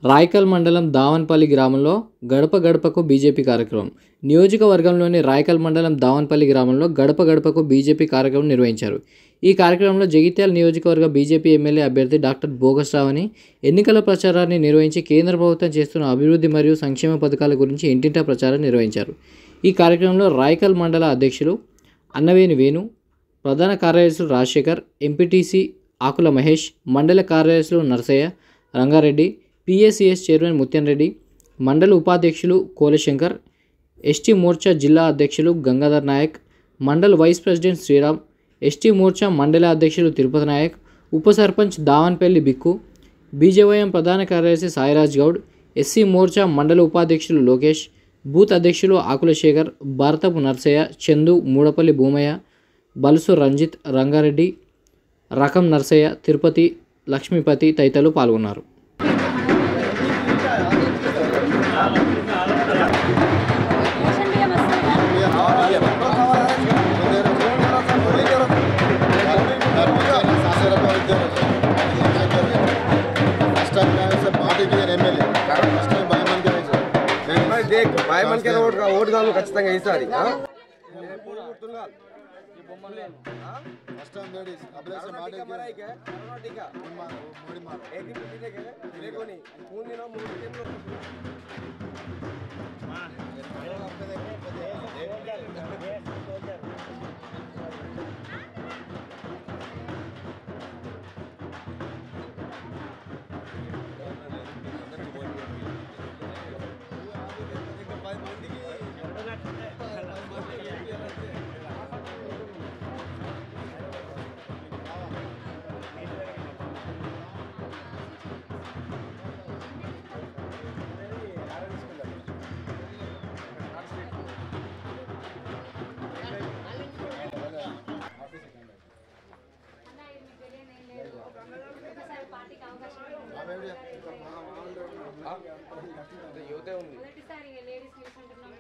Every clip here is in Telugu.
రాయకల్ మండలం దావన్పల్లి గ్రామంలో గడప గడపకు బీజేపీ కార్యక్రమం నియోజకవర్గంలోని రాయకల్ మండలం దావన్పల్లి గ్రామంలో గడప గడపకు బీజేపీ కార్యక్రమం నిర్వహించారు ఈ కార్యక్రమంలో జగిత్యాల నియోజకవర్గ బీజేపీ ఎమ్మెల్యే అభ్యర్థి డాక్టర్ బోగస్ రావని ఎన్నికల ప్రచారాన్ని నిర్వహించి కేంద్ర ప్రభుత్వం చేస్తున్న అభివృద్ధి మరియు సంక్షేమ పథకాల గురించి ఇంటింటా ప్రచారం నిర్వహించారు ఈ కార్యక్రమంలో రాయకల్ మండల అధ్యక్షులు అన్నవేని వేణు ప్రధాన కార్యదర్శులు రాజశేఖర్ ఎంపీటీసీ ఆకుల మహేష్ మండల కార్యదర్శులు నరసయ్య రంగారెడ్డి పిఎస్సిఎస్ చైర్మన్ ముత్యం రెడ్డి మండల ఉపాధ్యక్షులు కోలశంకర్ ఎస్టీ మోర్చా జిల్లా అధ్యక్షులు Gangadhar Nayak mandal vice president Sriram ST Morcha మండల అధ్యక్షులు తిరుపతి నాయక్ ఉప సర్పంచ్ దావన్పల్లి బిక్కు బీజేవైఎం ప్రధాన కార్యదర్శి సాయిరాజ్ గౌడ్ ఎస్సీ మోర్చా మండల ఉపాధ్యక్షులు లోకేష్ బూత్ అధ్యక్షులు ఆకుల శేఖర్ భారతపు నర్సయ్య చందు మూడపల్లి భూమయ్య బలుసు రంజిత్ రంగారెడ్డి రకం నర్సయ్య తిరుపతి లక్ష్మీపతి తదితరులు పాల్గొన్నారు రేషన్ బియ్యం వస్తుందా भाई देख भाई मन के ఓటు ఓటు కావాలి ఖచ్చితంగా ఈసారి ఆ? टीका मरा है क्या? कोरोना टीका। एक दिन पीने के देखो नहीं खून दिनों मूड दिन लोग అన్నా ఇది మీకు తెలియని ఏం లేదు ఒకసారి పార్టీకి అవకాశం ఇవ్వండి. యువతే ఉంది మొదటిసారి లేడీస్ తీసుకుంటున్నాం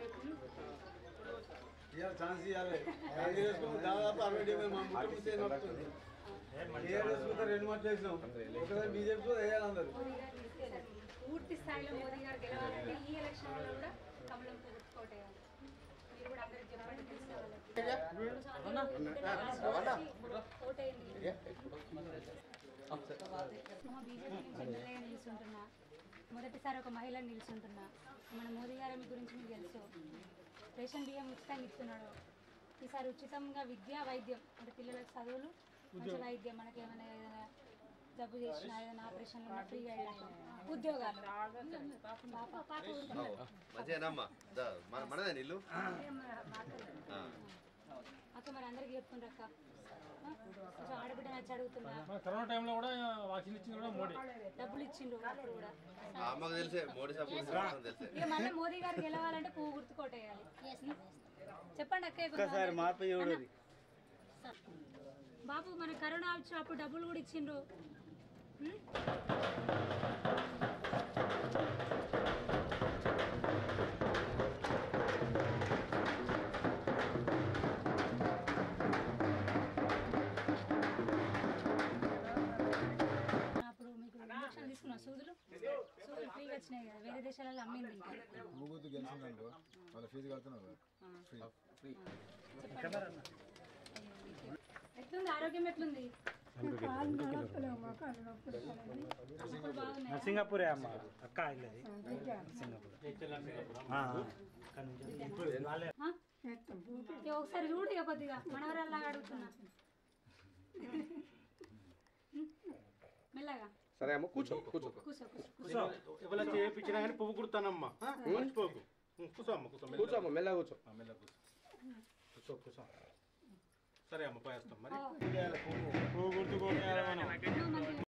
ఛాన్స్ ఇవ్వాలి కాంగ్రెస్ కు దాదాపు అరవై డెబ్బై మా ముఖ్య ముఖ్య వస్తుంది టీఆర్ఎస్ కు రెండు మాటలు వేసినాం ఒకసారి బీజేపీ కు వేయాలి అందరు మోదీ గారు తీసుకెళ్ళాలి. పూర్తి స్థాయిలో మోదీ గారు గెలవాలంటే ఈ ఎలక్షన్లో కూడా కమలం కోటేయాలి మీరు కూడా అందరికి చెప్పండి తీసుకోవాలి ఓటేయండి మా బీజేపీ నుంచి ఎమ్మెల్యేగా నిలుచుంటున్నా మొదటిసారి ఒక మహిళ నిలుచుంటున్నా మన మోదీ గారి గురించి మీకు తెలుసు రేషన్ బియ్యం ఉచితంగా ఇస్తున్నాడు ఈసారి ఉచితంగా విద్య వైద్యం అంటే పిల్లలకు చదువులు మంచి వైద్యం మనకి ఏమైనా ఏదైనా జబ్బు చేసినా ఏదైనా ఆపరేషన్లు ఉన్నా ఫ్రీగా ఇవ్వడం. ఉద్యోగాలు పాప పాప ఊరుకున్నది. మంచిగానమ్మా దా, మన మనదే నీళ్ళు అక్క మరి అందరికి చెప్పుకుంటారు అక్క ఆ? కొంచెం ఆడబిడ్డ నచ్చి అడుగుతున్నా కరోనా టైంలో కూడా వాక్సిన్ ఇచ్చింది కూడా మోడీ డబ్బులు ఇచ్చిండు అప్పుడు కూడా ఆ అమ్మకు తెలిసే మోడీ సపోర్ట్ తెలిసే ఇక మళ్ళీ మోదీ గారు గెలవాలంటే పువ్వు గుర్తు కొట్టేయాలి చెప్పండి అక్క ఒకసారి మార్పు చూడదు బాబు మన కరోనా వచ్చినప్పుడు డబ్బులు కూడా ఇచ్చిండ్రు ఉం? అప్పుడు మీకు ఇంజక్షన్ తీసుకున్నా సూదులు సూదులు ఫ్రీగా వచ్చినాయి కదా వేరే దేశాలలో అమ్మింది ఇంకా మూగుద్దు గెలిచిందనుకో వాళ్ళ ఫీజు కడుతున్నారు ఫ్రీ ఎట్లుంది ఆరోగ్యం ఎట్లుంది నొప్పులు బాగున్నాయి సింగపూరే అమ్మ అక్క వెళ్ళేది సింగపూర్ ఒకసారి చూడు ఇక కొద్దిగా మనవరాల్లాగా అడుగుతున్నా మెల్లగా సరే అమ్మ కూర్చో కూర్చో కూర్చో కూర్చో ఎవరైనా చేయించినా కానీ పువ్వు కుడతానమ్మా మర్చిపోకు ఉం, కూర్చో అమ్మ కూర్చో కూర్చో అమ్మ మెల్లగా కూర్చో మెల్ల కూర్చో కూర్చో కూర్చో సరే అమ్మ పోయేస్తాం మరి ఓ, పువ్వు గుర్తుకోవాలి మనం ఎన్నో మంది